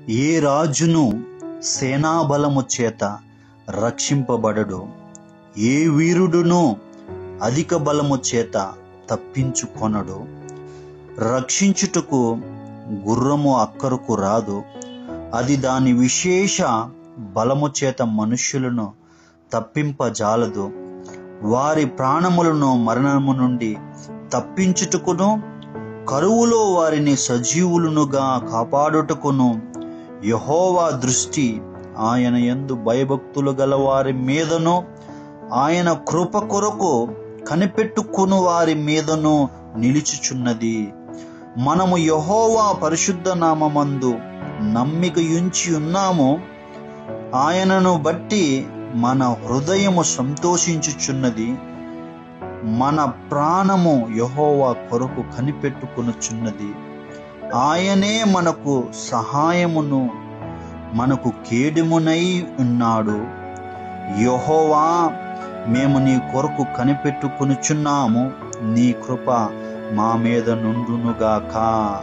ఏ రాజును సేనాబలము చేత రక్షింపబడడు ఏ వీరుడును అధిక బలము చేత తప్పించుకొనడు రక్షించుటకు గుర్రము అక్కరకు రాదు అది దాని విశేష బలము చేత మనుష్యులను తప్పింపజాలదు వారి ప్రాణములను మరణము నుండి తప్పించుటకును కరువులో వారిని సజీవులనుగా కాపాడుటకును యహోవా దృష్టి ఆయన యందు భయభక్తులు గల వారి మీదను ఆయన కృప కొరకు కనిపెట్టుకుని వారి మీదను నిలిచుచున్నది మనము యహోవా పరిశుద్ధ నామమందు నమ్మిక ఉంచి ఉన్నాము ఆయనను బట్టి మన హృదయము సంతోషించుచున్నది మన ప్రాణము యహోవా కొరకు కనిపెట్టుకొనుచున్నది ఆయనే మనకు సహాయమును మనకు కేడుమునై ఉన్నాడు యహోవా మేము నీ కొరకు కనిపెట్టుకొనుచున్నాము నీ కృప మా మీద నుండునుగాక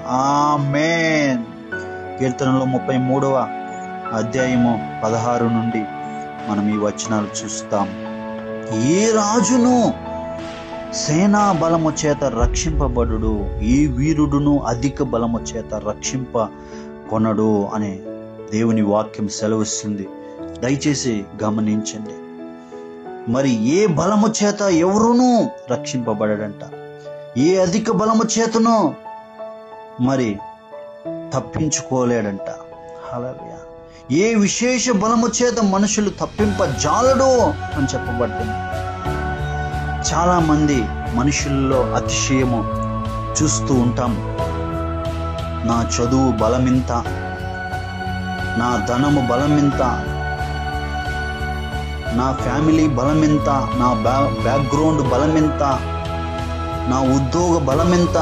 ఆమేన్ కీర్తనలో ముప్పై మూడవ అధ్యాయము పదహారు నుండి మనం ఈ వచనాలు చూస్తాం ఏ రాజును సేనా బలము చేత రక్షింపబడుడు ఏ వీరుడును అధిక బలము చేత రక్షింప కొనడు అనే దేవుని వాక్యం సెలవిస్తుంది దయచేసి గమనించండి మరి ఏ బలము చేత ఎవరునూ రక్షింపబడడంట ఏ అధిక బలము చేతను మరి తప్పించుకోలేడంట హల్లెలూయా ఏ విశేష బలము చేత మనుషులు తప్పింప జాలడు అని చెప్పబడుతుంది చాలా మంది మనుషుల్లో అతిశయము చూస్తూ ఉంటాం నా చదువు బలమింత నా ధనము బలమింత నా ఫ్యామిలీ బలమింత నా బ్యా బ్యాక్గ్రౌండ్ బలమింత నా ఉద్యోగ బలమింత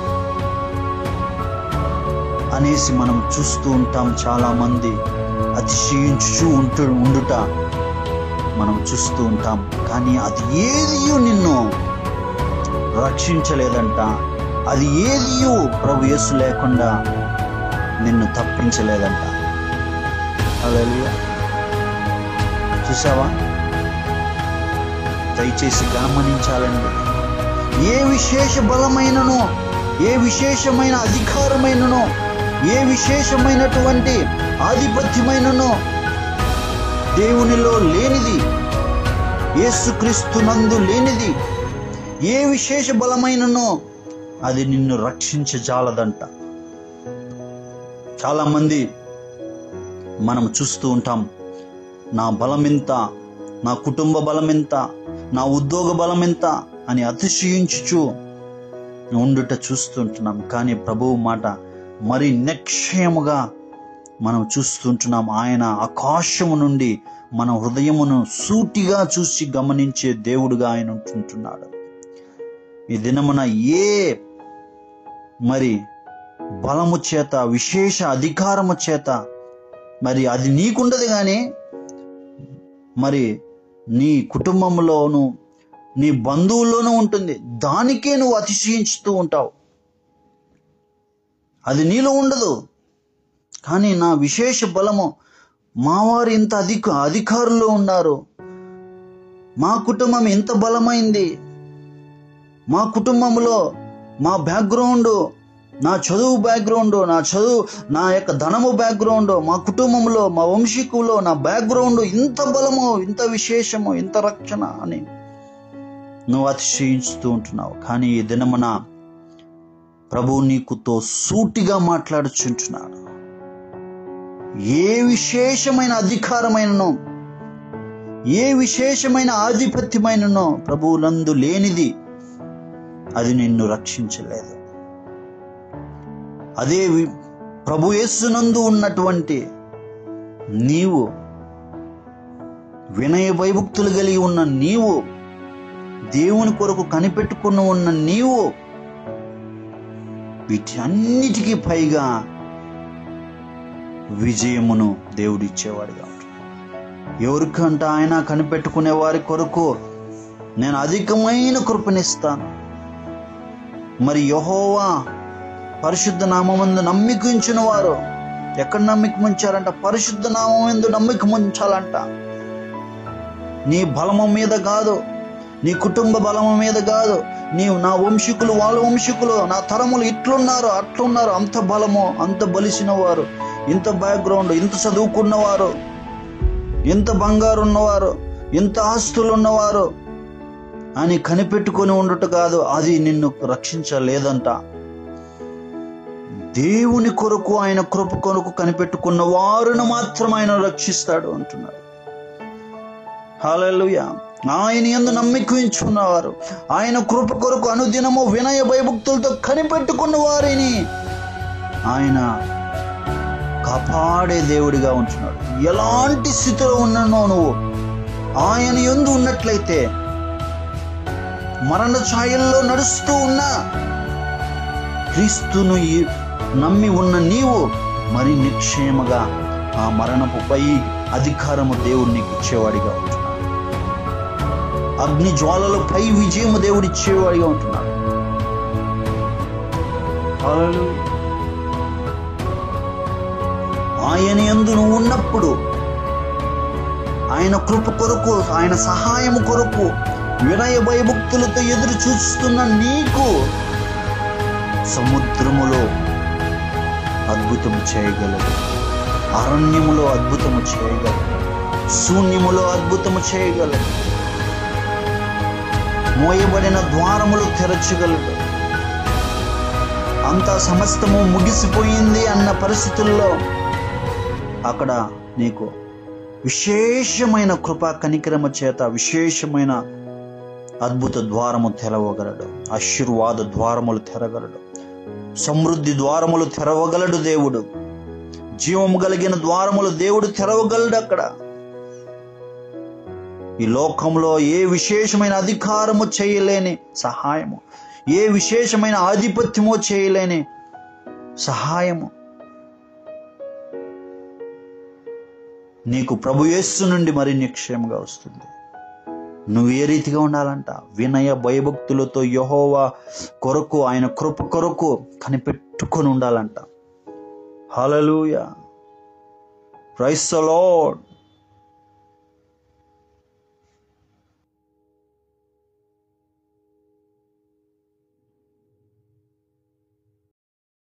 అనేసి మనం చూస్తూ ఉంటాం చాలా మంది అతిశయించుచూ ఉంటు ఉండుట మనం చూస్తూ ఉంటాం కానీ అది ఏది నిన్ను రక్షించలేదంట అది ఏది ప్రభు యేసు లేకుండా నిన్ను తప్పించలేదంట హల్లెలూయా చూసావా దయచేసి గమనించాలండి ఏ విశేష బలమైనను ఏ విశేషమైన అధికారమైనను ఏ విశేషమైనటువంటి ఆధిపత్యమైనను దేవునిలో లేనిది యేసుక్రీస్తునందు లేనిది ఏ విశేష బలమైననో అది నిన్ను రక్షించజాలదంట చాలా మంది మనం చూస్తూ ఉంటాం నా బలమెంత నా కుటుంబ బలమెంత నా ఉద్యోగ బలమెంత అని అతిశయించుచు ఉండుట చూస్తుంటున్నాం కానీ ప్రభువు మాట మరి నిక్షయముగా మనం చూస్తుంటున్నాం ఆయన ఆకాశము నుండి మన హృదయమును సూటిగా చూసి గమనించే దేవుడుగా ఆయన ఉంటుంటున్నాడు ఈ దినమున ఏ మరి బలము చేత విశేష అధికారము చేత మరి అది నీకుండదు కానీ మరి నీ కుటుంబంలోను నీ బంధువుల్లోనూ ఉంటుంది దానికే నువ్వు అతిశయించుతూ ఉంటావు అది నీలో ఉండదు కానీ నా విశేష బలము మావారు ఇంత అధిక అధికారులు ఉన్నారు మా కుటుంబం ఎంత బలమైంది మా కుటుంబంలో మా బ్యాక్గ్రౌండ్ నా చదువు బ్యాక్గ్రౌండ్ నా చదువు నా యొక్క ధనము బ్యాక్గ్రౌండ్ మా కుటుంబంలో మా వంశీకులో నా బ్యాక్గ్రౌండ్ ఇంత బలము ఇంత విశేషము ఇంత రక్షణ అని నువ్వు అతిశయించుతూ ఉంటున్నావు కానీ ఈ దినమున ప్రభు నీకుతో సూటిగా మాట్లాడుచుంటున్నాడు ఏ విశేషమైన అధికారమైనను ఏ విశేషమైన ఆధిపత్యమైననో ప్రభువులందు లేనిది అది నిన్ను రక్షించలేదు అదే వి- ప్రభు యేస్సునందు ఉన్నటువంటి నీవు వినయ వైభక్తులు కలిగి ఉన్న నీవు దేవుని కొరకు కనిపెట్టుకుని ఉన్న నీవు వీటి అన్నిటికీ పైగా విజయమును దేవుడిచ్చేవాడిగా ఉంటాడు ఎవరికంట ఆయన కనిపెట్టుకునే వారి కొరకు నేను అధికమైన కృపనిస్తాను మరి యహోవా పరిశుద్ధ నామందు నమ్మికించిన వారు ఎక్కడ నమ్మిక ఉంచారంట పరిశుద్ధ నామం ఎందు నమ్మిక ఉంచాలంట నీ బలము మీద కాదు నీ కుటుంబ బలము మీద కాదు నీ నా వంశీకులు వాళ్ళ వంశీకులు నా తరములు ఇట్లున్నారు అట్లున్నారు అంత బలము అంత బలిసిన వారు ఇంత బ్యాక్గ్రౌండ్ ఇంత చదువుకున్నవారు ఇంత బంగారు ఉన్నవారు ఇంత ఆస్తులు ఉన్నవారు అని కనిపెట్టుకొని ఉండుట కాదు అది నిన్ను రక్షించలేదంట దేవుని కొరకు ఆయన కృప కొరకు కనిపెట్టుకున్న వారును మాత్రం ఆయన రక్షిస్తాడు అంటున్నాడు హల్లెలూయా ఆయన ఎందు నమ్మిక ఉంచుకున్నవారు ఆయన కృప కొరకు అనుదినము వినయ భయభక్తులతో కనిపెట్టుకున్న వారిని ఆయన కాపాడే దేవుడిగా ఉంటున్నాడు ఎలాంటి స్థితిలో ఉన్నానో నువ్వు ఆయన ఎందు ఉన్నట్లయితే మరణ ఛాయల్లో నడుస్తూ ఉన్నా క్రీస్తును ఈ- నమ్మి ఉన్న నీవు మరి నిక్షేమగా ఆ మరణపు పై అధికారము దేవుడు నీకు ఇచ్చేవాడిగా ఉంటున్నాడు అగ్ని జ్వాలలపై విజయము దేవుడు ఇచ్చేవాడిగా ఉంటున్నాడు హల్లెలూయా. ఆయన యందు నువ్వు ఉన్నప్పుడు ఆయన కృప కొరకు ఆయన సహాయం కొరకు వినయ భయభక్తులతో ఎదురు చూస్తున్న నీకు సముద్రములో అద్భుతము చేయగలదు అరణ్యములో అద్భుతము చేయగలదు శూన్యములో అద్భుతము చేయగలదు మోయబడిన ద్వారములు తెరచగలడు అంతా సమస్తము ముగిసిపోయింది అన్న పరిస్థితుల్లో అక్కడ నీకు విశేషమైన కృపా కనికరమ చేత విశేషమైన అద్భుత ద్వారము తెరవగలడు ఆశీర్వాద ద్వారములు తెరగలడు సమృద్ధి ద్వారములు తెరవగలడు దేవుడు జీవము కలిగిన ద్వారములు దేవుడు తెరవగలడు అక్కడ ఈ లోకంలో ఏ విశేషమైన అధికారము చేయలేని సహాయము ఏ విశేషమైన ఆధిపత్యము చేయలేని సహాయము నీకు ప్రభు యేస్సు నుండి మరి నిక్షేమంగా వస్తుంది నువ్వు ఏ రీతిగా ఉండాలంట వినయ భయభక్తులతో యహోవా కొరకు ఆయన కృప కొరకు కనిపెట్టుకొని ఉండాలంట హలలుయ ప్రైస్ లార్డ్